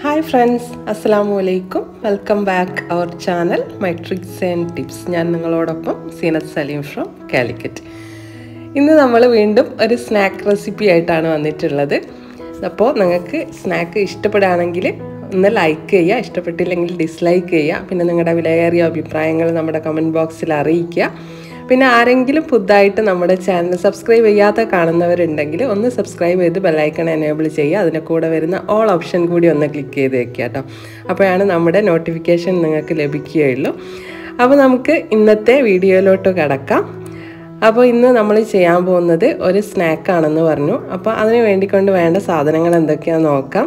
hi friends അസ്സാമു അലൈക്കും welcome back our channel my tricks and tips ഞാൻ നിങ്ങളോടൊപ്പം സീനത്ത് സലീം ഫ്രം കാലിക്കറ്റ് ഇന്ന് നമ്മൾ വീണ്ടും ഒരു സ്നാക്ക് റെസിപ്പി ആയിട്ടാണ് വന്നിട്ടുള്ളത് അപ്പോൾ നിങ്ങൾക്ക് സ്നാക്ക് ഇഷ്ടപ്പെടുകയാണെങ്കിൽ ഒന്ന് ലൈക്ക് ചെയ്യുക ഇഷ്ടപ്പെട്ടില്ലെങ്കിൽ ഡിസ്ലൈക്ക് ചെയ്യുക പിന്നെ നിങ്ങളുടെ വിലയേറിയ അഭിപ്രായങ്ങൾ നമ്മുടെ കമൻറ്റ് ബോക്സിൽ അറിയിക്കുക പിന്നെ ആരെങ്കിലും പുതുതായിട്ട് നമ്മുടെ ചാനൽ സബ്സ്ക്രൈബ് ചെയ്യാത്ത കാണുന്നവരുണ്ടെങ്കിൽ ഒന്ന് സബ്സ്ക്രൈബ് ചെയ്ത് ബെല്ലൈക്കൺ എനേബിൾ ചെയ്യുക അതിൻ്റെ കൂടെ വരുന്ന ഓൾ ഓപ്ഷൻ കൂടി ഒന്ന് ക്ലിക്ക് ചെയ്ത് വെക്കുക കേട്ടോ അപ്പോഴാണ് നമ്മുടെ നോട്ടിഫിക്കേഷൻ നിങ്ങൾക്ക് ലഭിക്കുകയുള്ളൂ അപ്പോൾ നമുക്ക് ഇന്നത്തെ വീഡിയോയിലോട്ട് കിടക്കാം അപ്പോൾ ഇന്ന് നമ്മൾ ചെയ്യാൻ പോകുന്നത് ഒരു സ്നാക്കാണെന്ന് പറഞ്ഞു അപ്പോൾ അതിന് വേണ്ടിക്കൊണ്ട് വേണ്ട സാധനങ്ങൾ എന്തൊക്കെയാണെന്ന് നോക്കാം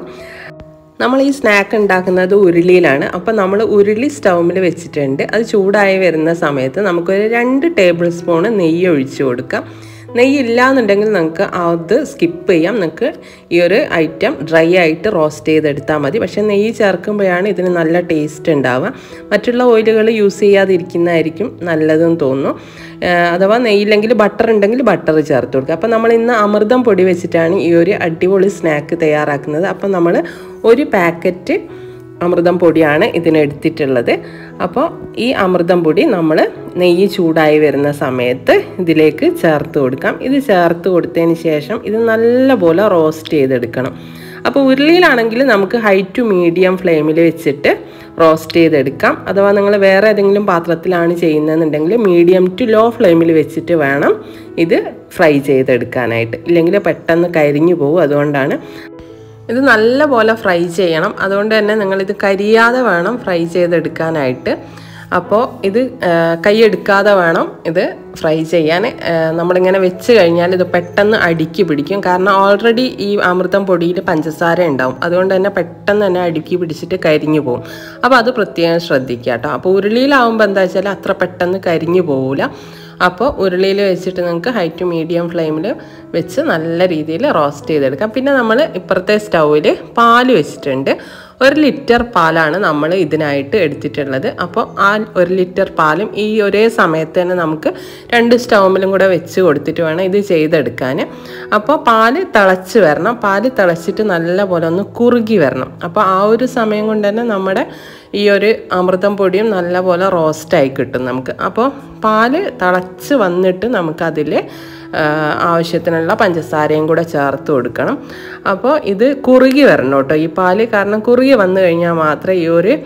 നമ്മൾ ഈ സ്നാക്ക് ഉണ്ടാക്കുന്നത് ഉരുളിയിലാണ് അപ്പോൾ നമ്മൾ ഉരുളി സ്റ്റൗമിൽ വെച്ചിട്ടുണ്ട് അത് ചൂടായി വരുന്ന സമയത്ത് നമുക്കൊരു രണ്ട് ടേബിൾ സ്പൂണ് നെയ്യ് ഒഴിച്ചു കൊടുക്കാം നെയ്യ് ഇല്ലാന്നുണ്ടെങ്കിൽ നമുക്ക് അത് സ്കിപ്പ് ചെയ്യാം നിങ്ങൾക്ക് ഈ ഒരു ഐറ്റം ഡ്രൈ ആയിട്ട് റോസ്റ്റ് ചെയ്തെടുത്താൽ മതി പക്ഷേ നെയ്യ് ചേർക്കുമ്പോഴാണ് ഇതിന് നല്ല ടേസ്റ്റ് ഉണ്ടാവുക മറ്റുള്ള ഓയിലുകൾ യൂസ് ചെയ്യാതിരിക്കുന്നതായിരിക്കും നല്ലതെന്ന് തോന്നുന്നു അഥവാ നെയ്യില്ലെങ്കിൽ ബട്ടർ ഉണ്ടെങ്കിൽ ബട്ടർ ചേർത്ത് കൊടുക്കുക അപ്പോൾ നമ്മൾ ഇന്ന് അമൃതം പൊടി വെച്ചിട്ടാണ് ഈ ഒരു അടിപൊളി സ്നാക്ക് തയ്യാറാക്കുന്നത് അപ്പോൾ നമ്മൾ ഒരു പാക്കറ്റ് അമൃതം പൊടിയാണ് ഇതിനെടുത്തിട്ടുള്ളത് അപ്പോൾ ഈ അമൃതം പൊടി നമ്മൾ നെയ്യ് ചൂടായി വരുന്ന സമയത്ത് ഇതിലേക്ക് ചേർത്ത് കൊടുക്കാം ഇത് ചേർത്ത് കൊടുത്തതിന് ശേഷം ഇത് നല്ലപോലെ റോസ്റ്റ് ചെയ്തെടുക്കണം അപ്പോൾ ഉരുളിയിലാണെങ്കിൽ നമുക്ക് ഹൈ ടു മീഡിയം ഫ്ലെയിമിൽ വെച്ചിട്ട് റോസ്റ്റ് ചെയ്തെടുക്കാം അഥവാ നിങ്ങൾ വേറെ ഏതെങ്കിലും പാത്രത്തിലാണ് ചെയ്യുന്നതെന്നുണ്ടെങ്കിൽ മീഡിയം ടു ലോ ഫ്ലെയിമിൽ വെച്ചിട്ട് വേണം ഇത് ഫ്രൈ ചെയ്തെടുക്കാനായിട്ട് ഇല്ലെങ്കിൽ പെട്ടെന്ന് കരിഞ്ഞു പോകും അതുകൊണ്ടാണ് ഇത് നല്ലപോലെ ഫ്രൈ ചെയ്യണം അതുകൊണ്ട് തന്നെ നിങ്ങളിത് കരിയാതെ വേണം ഫ്രൈ ചെയ്തെടുക്കാനായിട്ട് അപ്പോൾ ഇത് കൈയെടുക്കാതെ വേണം ഇത് ഫ്രൈ ചെയ്യാൻ നമ്മളിങ്ങനെ വെച്ച് കഴിഞ്ഞാൽ ഇത് പെട്ടെന്ന് അടുക്കി പിടിക്കും കാരണം ഓൾറെഡി ഈ അമൃതം പൊടിയിൽ പഞ്ചസാര ഉണ്ടാവും അതുകൊണ്ട് തന്നെ പെട്ടെന്ന് തന്നെ അടുക്കി പിടിച്ചിട്ട് കരിഞ്ഞു പോകും അപ്പോൾ അത് പ്രത്യേകം ശ്രദ്ധിക്കുക കേട്ടോ അപ്പോൾ ഉരുളിയിലാവുമ്പോൾ എന്താ വെച്ചാൽ അത്ര പെട്ടെന്ന് കരിഞ്ഞു പോകില്ല അപ്പോൾ ഉരുളിയിൽ വെച്ചിട്ട് നിങ്ങൾക്ക് ഹൈ ടു മീഡിയം ഫ്ലെയിമിൽ വെച്ച് നല്ല രീതിയിൽ റോസ്റ്റ് ചെയ്തെടുക്കാം പിന്നെ നമ്മൾ ഇപ്പുറത്തെ സ്റ്റൗവിൽ പാൽ വെച്ചിട്ടുണ്ട് ഒരു ലിറ്റർ പാലാണ് നമ്മൾ ഇതിനായിട്ട് എടുത്തിട്ടുള്ളത് അപ്പോൾ ആ ഒരു ലിറ്റർ പാലും ഈ ഒരേ സമയത്ത് തന്നെ നമുക്ക് രണ്ട് സ്റ്റൗമിലും കൂടെ വെച്ച് കൊടുത്തിട്ട് വേണം ഇത് ചെയ്തെടുക്കാൻ അപ്പോൾ പാല് തിളച്ച് വരണം പാല് തിളച്ചിട്ട് നല്ലപോലെ ഒന്ന് കുറുകി വരണം അപ്പോൾ ആ ഒരു സമയം കൊണ്ട് തന്നെ നമ്മുടെ ഈ ഒരു അമൃതം പൊടിയും നല്ലപോലെ റോസ്റ്റായി കിട്ടും നമുക്ക് അപ്പോൾ പാല് തിളച്ച് വന്നിട്ട് നമുക്കതിൽ ആവശ്യത്തിനുള്ള പഞ്ചസാരയും കൂടെ ചേർത്ത് കൊടുക്കണം അപ്പോൾ ഇത് കുറുകി വരണം കേട്ടോ ഈ പാല് കാരണം കുറുകി വന്നു കഴിഞ്ഞാൽ മാത്രമേ ഈ ഒരു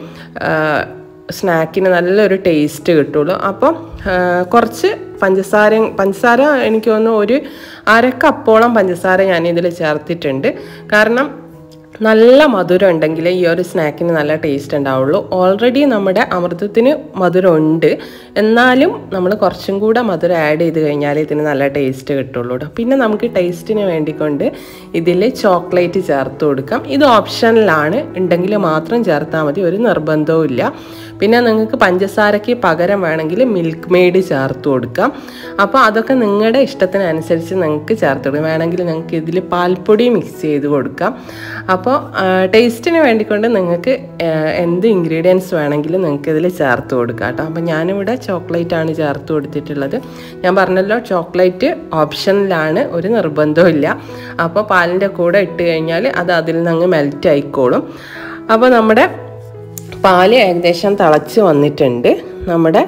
സ്നാക്കിന് നല്ലൊരു ടേസ്റ്റ് കിട്ടുള്ളൂ അപ്പോൾ കുറച്ച് പഞ്ചസാര പഞ്ചസാര എനിക്ക് തോന്നുന്നു ഒരു അരക്കപ്പോളം പഞ്ചസാര ഞാൻ ഇതിൽ ചേർത്തിട്ടുണ്ട് കാരണം നല്ല മധുരം ഉണ്ടെങ്കിൽ ഈ ഒരു സ്നാക്കിന് നല്ല ടേസ്റ്റ് ഉണ്ടാവുള്ളൂ ഓൾറെഡി നമ്മുടെ അമൃതത്തിന് മധുരം ഉണ്ട് എന്നാലും നമ്മൾ കുറച്ചും കൂടെ മധുരം ആഡ് ചെയ്ത് കഴിഞ്ഞാൽ ഇതിന് നല്ല ടേസ്റ്റ് കിട്ടുള്ളൂ പിന്നെ നമുക്ക് ടേസ്റ്റിന് വേണ്ടിക്കൊണ്ട് ഇതിൽ ചോക്ലേറ്റ് ചേർത്ത് കൊടുക്കാം ഇത് ഓപ്ഷനിലാണ് ഉണ്ടെങ്കിൽ മാത്രം ചേർത്താൽ മതി ഒരു നിർബന്ധവും ഇല്ല പിന്നെ നിങ്ങൾക്ക് പഞ്ചസാരയ്ക്ക് പകരം വേണമെങ്കിൽ മിൽക്ക് മെയ്ഡ് ചേർത്ത് കൊടുക്കാം അപ്പോൾ അതൊക്കെ നിങ്ങളുടെ ഇഷ്ടത്തിനനുസരിച്ച് നിങ്ങൾക്ക് ചേർത്ത് കൊടുക്കാം വേണമെങ്കിൽ നിങ്ങൾക്ക് ഇതിൽ പാൽപ്പൊടി മിക്സ് ചെയ്ത് കൊടുക്കാം അപ്പോൾ ടേസ്റ്റിന് വേണ്ടിക്കൊണ്ട് നിങ്ങൾക്ക് എന്ത് ഇൻഗ്രീഡിയൻസ് വേണമെങ്കിലും നിങ്ങൾക്ക് ഇതിൽ ചേർത്ത് കൊടുക്കാം കേട്ടോ അപ്പോൾ ഞാനിവിടെ ചോക്ലേറ്റ് ആണ് ചേർത്ത് കൊടുത്തിട്ടുള്ളത് ഞാൻ പറഞ്ഞല്ലോ ചോക്ലേറ്റ് ഓപ്ഷനിലാണ് ഒരു നിർബന്ധവും ഇല്ല അപ്പോൾ പാലിൻ്റെ കൂടെ ഇട്ട് കഴിഞ്ഞാൽ അത് അതിൽ നിന്ന് അങ്ങ് മെൽറ്റ് ആയിക്കോളും അപ്പോൾ നമ്മുടെ പാല് ഏകദേശം തിളച്ച് വന്നിട്ടുണ്ട് നമ്മുടെ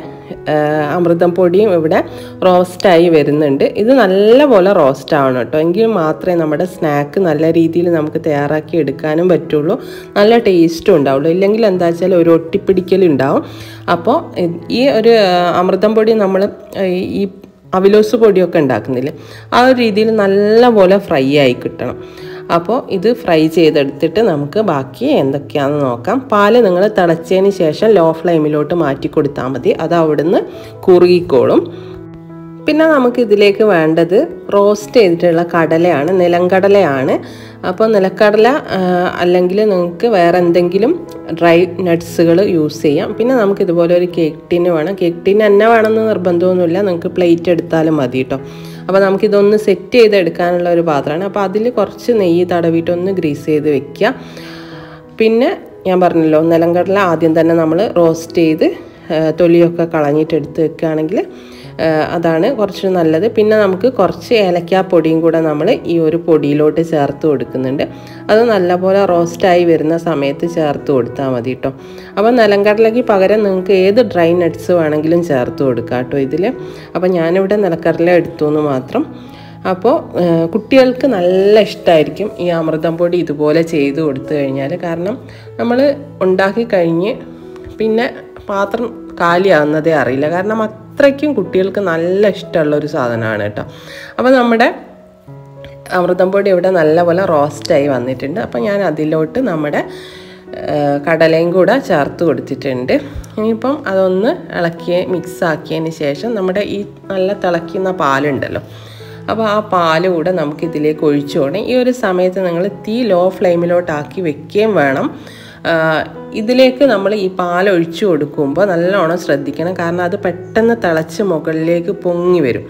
അമൃതം പൊടിയും ഇവിടെ റോസ്റ്റായി വരുന്നുണ്ട് ഇത് നല്ലപോലെ റോസ്റ്റ് ആവണം കേട്ടോ എങ്കിൽ മാത്രമേ നമ്മുടെ സ്നാക്ക് നല്ല രീതിയിൽ നമുക്ക് തയ്യാറാക്കി എടുക്കാനും പറ്റുള്ളൂ നല്ല ടേസ്റ്റും ഉണ്ടാവുള്ളൂ ഇല്ലെങ്കിൽ എന്താ വെച്ചാൽ ഒരു ഒട്ടിപ്പിടിക്കലുണ്ടാവും അപ്പോൾ ഈ ഒരു അമൃതം പൊടി നമ്മൾ ഈ അവിലോസ് പൊടിയൊക്കെ ഉണ്ടാക്കുന്നില്ലേ ആ ഒരു രീതിയിൽ നല്ലപോലെ ഫ്രൈ ആയി കിട്ടണം അപ്പോൾ ഇത് ഫ്രൈ ചെയ്തെടുത്തിട്ട് നമുക്ക് ബാക്കി എന്തൊക്കെയാണെന്ന് നോക്കാം പാല് നിങ്ങൾ തിളച്ചതിന് ശേഷം ലോ ഫ്ലെയിമിലോട്ട് മാറ്റി കൊടുത്താൽ മതി അത് അവിടുന്ന് കുറുകിക്കോളും പിന്നെ നമുക്ക് ഇതിലേക്ക് വേണ്ടത് റോസ്റ്റ് ചെയ്തിട്ടുള്ള കടലയാണ് നിലങ്കടലയാണ് അപ്പോൾ നിലക്കടല അല്ലെങ്കിൽ നിങ്ങൾക്ക് വേറെ എന്തെങ്കിലും ഡ്രൈ നട്ട്സുകൾ യൂസ് ചെയ്യാം പിന്നെ നമുക്ക് ഇതുപോലെ ഒരു കേക്ക് ടിന് വേണം കേക്ക് ടിന് എന്നെ വേണമെന്ന് നിർബന്ധമൊന്നുമില്ല നിങ്ങൾക്ക് പ്ലേറ്റ് എടുത്താലും മതി കേട്ടോ അപ്പോൾ നമുക്കിതൊന്ന് സെറ്റ് ചെയ്തെടുക്കാനുള്ള ഒരു പാത്രമാണ് അപ്പോൾ അതിൽ കുറച്ച് നെയ്യ് തടവിയിട്ടൊന്ന് ഗ്രീസ് ചെയ്ത് വെക്കുക പിന്നെ ഞാൻ പറഞ്ഞല്ലോ നിലങ്കടല ആദ്യം തന്നെ നമ്മൾ റോസ്റ്റ് ചെയ്ത് തൊലിയൊക്കെ കളഞ്ഞിട്ട് എടുത്ത് വെക്കുകയാണെങ്കിൽ അതാണ് കുറച്ച് നല്ലത് പിന്നെ നമുക്ക് കുറച്ച് ഏലക്കാപ്പൊടിയും കൂടെ നമ്മൾ ഈ ഒരു പൊടിയിലോട്ട് ചേർത്ത് കൊടുക്കുന്നുണ്ട് അത് നല്ലപോലെ റോസ്റ്റായി വരുന്ന സമയത്ത് ചേർത്ത് കൊടുത്താൽ മതി കേട്ടോ അപ്പോൾ നിലക്കടലയ്ക്ക് പകരം നിങ്ങൾക്ക് ഏത് ഡ്രൈ നട്ട്സ് വേണമെങ്കിലും ചേർത്ത് കൊടുക്കാം കേട്ടോ ഇതിൽ അപ്പോൾ ഞാനിവിടെ നിലക്കടല എടുത്തു എന്ന് മാത്രം അപ്പോൾ കുട്ടികൾക്ക് നല്ല ഇഷ്ടമായിരിക്കും ഈ അമൃതം പൊടി ഇതുപോലെ ചെയ്ത് കൊടുത്തു കഴിഞ്ഞാൽ കാരണം നമ്മൾ ഉണ്ടാക്കി കഴിഞ്ഞ് പിന്നെ പാത്രം കാലിയാവുന്നതേ അറിയില്ല കാരണം അത്രയ്ക്കും കുട്ടികൾക്ക് നല്ല ഇഷ്ടമുള്ള ഒരു സാധനമാണ് കേട്ടോ അപ്പോൾ നമ്മുടെ അമൃതം പൊടി ഇവിടെ നല്ലപോലെ റോസ്റ്റായി വന്നിട്ടുണ്ട് അപ്പോൾ ഞാൻ അതിലോട്ട് നമ്മുടെ കടലയും കൂടെ ചേർത്ത് കൊടുത്തിട്ടുണ്ട് ഇനിയിപ്പം അതൊന്ന് ഇളക്കി മിക്സ് ആക്കിയതിന് ശേഷം നമ്മുടെ ഈ നല്ല തിളയ്ക്കുന്ന പാലുണ്ടല്ലോ അപ്പോൾ ആ പാല് കൂടെ നമുക്ക് ഇതിലേക്ക് ഒഴിച്ചു പോകണം ഈ ഒരു സമയത്ത് നിങ്ങൾ തീ ലോ ഫ്ലെയിമിലോട്ടാക്കി വെക്കുകയും വേണം ഇതിലേക്ക് നമ്മൾ ഈ പാൽ ഒഴിച്ചു കൊടുക്കുമ്പോൾ നല്ലോണം ശ്രദ്ധിക്കണം കാരണം അത് പെട്ടെന്ന് തിളച്ച് മുകളിലേക്ക് പൊങ്ങി വരും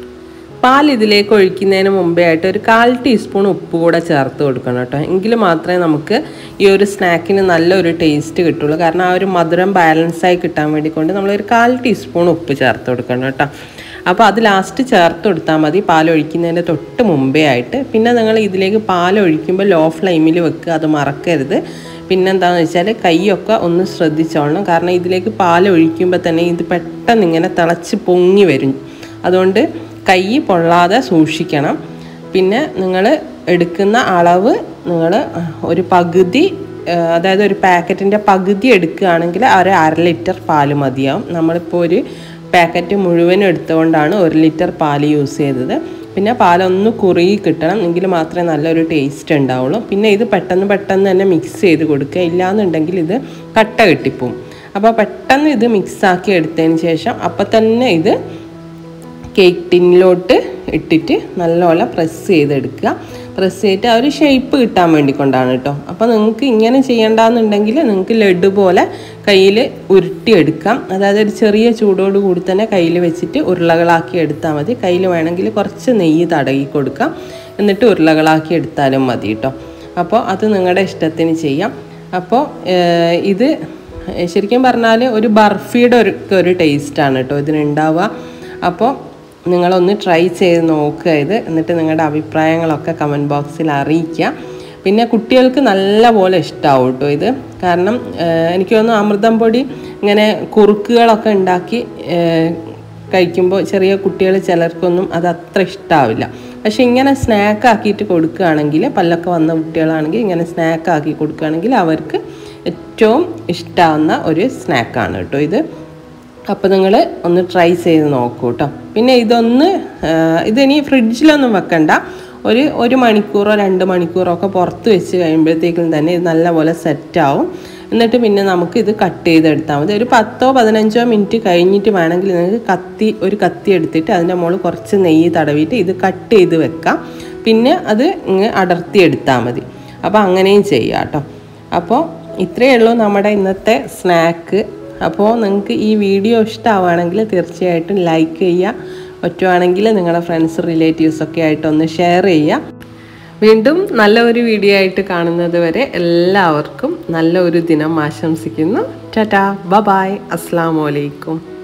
പാൽ ഇതിലേക്ക് ഒഴിക്കുന്നതിന് മുമ്പേ ആയിട്ട് ഒരു കാൽ ടീസ്പൂൺ ഉപ്പ് കൂടെ ചേർത്ത് കൊടുക്കണം കേട്ടോ എങ്കിൽ മാത്രമേ നമുക്ക് ഈ ഒരു സ്നാക്കിന് നല്ലൊരു ടേസ്റ്റ് കിട്ടുള്ളൂ കാരണം ആ ഒരു മധുരം ബാലൻസായി കിട്ടാൻ വേണ്ടി കൊണ്ട് നമ്മളൊരു കാൽ ടീസ്പൂൺ ഉപ്പ് ചേർത്ത് കൊടുക്കണം കേട്ടോ അപ്പോൾ അത് ലാസ്റ്റ് ചേർത്ത് കൊടുത്താൽ മതി പാൽ ഒഴിക്കുന്നതിൻ്റെ തൊട്ട് മുമ്പേ ആയിട്ട് പിന്നെ നിങ്ങൾ ഇതിലേക്ക് പാൽ ഒഴിക്കുമ്പോൾ ലോ ഫ്ലെയിമിൽ വെക്കുക അത് മറക്കരുത് പിന്നെന്താണെന്ന് വെച്ചാൽ കൈയൊക്കെ ഒന്ന് ശ്രദ്ധിച്ചോളണം കാരണം ഇതിലേക്ക് പാൽ ഒഴിക്കുമ്പോൾ തന്നെ ഇത് പെട്ടെന്ന് ഇങ്ങനെ തിളച്ച് പൊങ്ങി വരും അതുകൊണ്ട് കൈ പൊള്ളാതെ സൂക്ഷിക്കണം പിന്നെ നിങ്ങൾ എടുക്കുന്ന അളവ് നിങ്ങൾ ഒരു പകുതി അതായത് ഒരു പാക്കറ്റിൻ്റെ പകുതി എടുക്കുകയാണെങ്കിൽ ഒരു അര ലിറ്റർ പാൽ മതിയാവും നമ്മളിപ്പോൾ ഒരു പാക്കറ്റ് മുഴുവനും എടുത്തുകൊണ്ടാണ് ഒരു ലിറ്റർ പാൽ യൂസ് ചെയ്തത് പിന്നെ പാലൊന്ന് കുറുകി കിട്ടണം എങ്കിൽ മാത്രമേ നല്ലൊരു ടേസ്റ്റ് ഉണ്ടാവുള്ളൂ പിന്നെ ഇത് പെട്ടെന്ന് പെട്ടെന്ന് തന്നെ മിക്സ് ചെയ്ത് കൊടുക്കുക ഇല്ലാന്നുണ്ടെങ്കിൽ ഇത് കട്ട കെട്ടിപ്പോവും അപ്പോൾ പെട്ടെന്ന് ഇത് മിക്സാക്കി എടുത്തതിന് ശേഷം അപ്പം തന്നെ ഇത് കേക്ക് ടിന്നിലോട്ട് ഇട്ടിട്ട് നല്ലപോലെ പ്രസ് ചെയ്തെടുക്കുക പ്രസ് ചെയ്തിട്ട് ആ ഒരു ഷേപ്പ് കിട്ടാൻ വേണ്ടി കൊണ്ടാണ് കേട്ടോ അപ്പോൾ നിങ്ങൾക്ക് ഇങ്ങനെ ചെയ്യേണ്ടെന്നുണ്ടെങ്കിൽ നിങ്ങൾക്ക് ലഡു പോലെ കയ്യിൽ ഉരുട്ടിയെടുക്കാം അതായത് ഒരു ചെറിയ ചൂടോട് കൂടി തന്നെ കയ്യിൽ വെച്ചിട്ട് ഉരുളകളാക്കി എടുത്താൽ മതി കയ്യിൽ വേണമെങ്കിൽ കുറച്ച് നെയ്യ് തടകി കൊടുക്കാം എന്നിട്ട് ഉരുളകളാക്കി എടുത്താലും മതി കേട്ടോ അപ്പോൾ അത് നിങ്ങളുടെ ഇഷ്ടത്തിന് ചെയ്യാം അപ്പോൾ ഇത് ശരിക്കും പറഞ്ഞാൽ ഒരു ബർഫിയുടെ ഒരു ഒരു ടേസ്റ്റാണ് കേട്ടോ ഇതിനുണ്ടാവുക അപ്പോൾ നിങ്ങളൊന്ന് ട്രൈ ചെയ്ത് നോക്കുക ഇത് എന്നിട്ട് നിങ്ങളുടെ അഭിപ്രായങ്ങളൊക്കെ കമൻറ്റ് ബോക്സിൽ അറിയിക്കുക പിന്നെ കുട്ടികൾക്ക് നല്ല പോലെ ഇഷ്ടമാവും കേട്ടോ ഇത് കാരണം എനിക്ക് തോന്നുന്നു അമൃതം പൊടി ഇങ്ങനെ കുറുക്കുകളൊക്കെ ഉണ്ടാക്കി കഴിക്കുമ്പോൾ ചെറിയ കുട്ടികൾ ചിലർക്കൊന്നും അത് അത്ര ഇഷ്ടാവില്ല പക്ഷെ ഇങ്ങനെ സ്നാക്ക് ആക്കിയിട്ട് കൊടുക്കുകയാണെങ്കിൽ പല്ലൊക്കെ വന്ന കുട്ടികളാണെങ്കിൽ ഇങ്ങനെ സ്നാക്ക് ആക്കി കൊടുക്കുകയാണെങ്കിൽ അവർക്ക് ഏറ്റവും ഇഷ്ടമാവുന്ന ഒരു സ്നാക്കാണ് കേട്ടോ ഇത് അപ്പോൾ നിങ്ങൾ ഒന്ന് ട്രൈ ചെയ്ത് നോക്കൂ കേട്ടോ പിന്നെ ഇതൊന്ന് ഇതിനി ഫ്രിഡ്ജിലൊന്നും വെക്കണ്ട ഒരു ഒരു മണിക്കൂറോ രണ്ട് മണിക്കൂറോ ഒക്കെ പുറത്ത് വെച്ച് കഴിയുമ്പോഴത്തേക്കും തന്നെ ഇത് നല്ലപോലെ സെറ്റാവും എന്നിട്ട് പിന്നെ നമുക്ക് ഇത് കട്ട് ചെയ്തെടുത്താൽ മതി ഒരു പത്തോ പതിനഞ്ചോ മിനിറ്റ് കഴിഞ്ഞിട്ട് വേണമെങ്കിൽ നിങ്ങൾക്ക് കത്തി ഒരു കത്തി എടുത്തിട്ട് അതിൻ്റെ മുകളിൽ കുറച്ച് നെയ്യ് തടവിയിട്ട് ഇത് കട്ട് ചെയ്ത് വെക്കാം പിന്നെ അത് ഇങ്ങ് അടർത്തി എടുത്താൽ മതി അപ്പോൾ അങ്ങനെയും ചെയ്യാം കേട്ടോ അപ്പോൾ ഇത്രയേ ഉള്ളൂ നമ്മുടെ ഇന്നത്തെ സ്നാക്ക് അപ്പോൾ നിങ്ങൾക്ക് ഈ വീഡിയോ ഇഷ്ടമാവുകയാണെങ്കിൽ തീർച്ചയായിട്ടും ലൈക്ക് ചെയ്യുക പറ്റുവാണെങ്കിൽ നിങ്ങളുടെ ഫ്രണ്ട്സ് റിലേറ്റീവ്സൊക്കെ ആയിട്ടൊന്ന് ഷെയർ ചെയ്യുക വീണ്ടും നല്ല ഒരു വീഡിയോ ആയിട്ട് കാണുന്നത് വരെ എല്ലാവർക്കും നല്ല ഒരു ദിനം ആശംസിക്കുന്നു ടാറ്റാ ബ ബായ് അസ്സാം വലൈക്കും